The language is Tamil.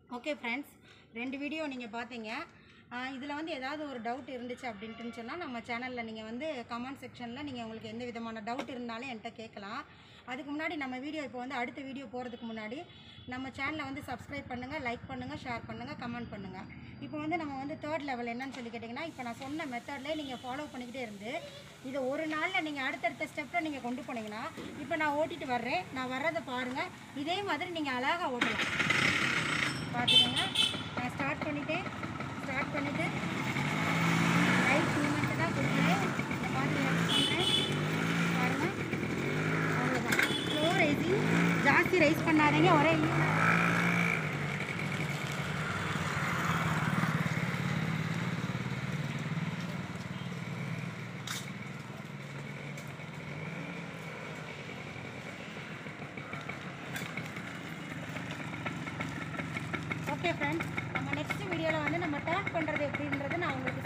ஓகே ஃப்ரெண்ட்ஸ் ரெண்டு வீடியோ நீங்கள் பார்த்தீங்க இதில் வந்து ஏதாவது ஒரு டவுட் இருந்துச்சு அப்படின்ட்டுன்னு சொன்னால் நம்ம சேனலில் நீங்கள் வந்து கமெண்ட் செக்ஷனில் நீங்கள் உங்களுக்கு எந்த விதமான டவுட் இருந்தாலும் என்கிட்ட கேட்கலாம் அதுக்கு முன்னாடி நம்ம வீடியோ இப்போ வந்து அடுத்த வீடியோ போகிறதுக்கு முன்னாடி நம்ம சேனலை வந்து சப்ஸ்கிரைப் பண்ணுங்கள் லைக் பண்ணுங்கள் ஷேர் பண்ணுங்கள் கமெண்ட் பண்ணுங்கள் இப்போ வந்து நம்ம வந்து தேர்ட் லெவல் என்னன்னு சொல்லி கேட்டிங்கன்னா இப்போ நான் சொன்ன மெத்தட்லேயே நீங்கள் ஃபாலோ பண்ணிக்கிட்டே இருந்து இதை ஒரு நாளில் நீங்கள் அடுத்தடுத்த ஸ்டெப்பில் நீங்கள் கொண்டு போனீங்கன்னா இப்போ நான் ஓட்டிட்டு வர்றேன் நான் வர்றதை பாருங்கள் இதே மாதிரி நீங்கள் அழகாக ஓட்டலாம் பார்த்துக்கோங்க நான் ஸ்டார்ட் பண்ணிட்டேன் ஸ்டார்ட் பண்ணிவிட்டு ரைட் மூமெண்ட்டு தான் கொடுக்குறேன் இந்த மாதிரி ரைஸ் பண்ணுறேன் பாருங்கள் அவ்வளோதான் ஸ்லோ ரைஸிங் ஜாஸ்தி ரைஸ் பண்ணாதீங்க ஒரே even- ஓகே ஃப்ரெண்ட்ஸ் நம்ம நெக்ஸ்ட் வீடியோவில் வந்து நம்ம டேக் பண்ணுறது எப்படின்றது நான் உங்களுக்கு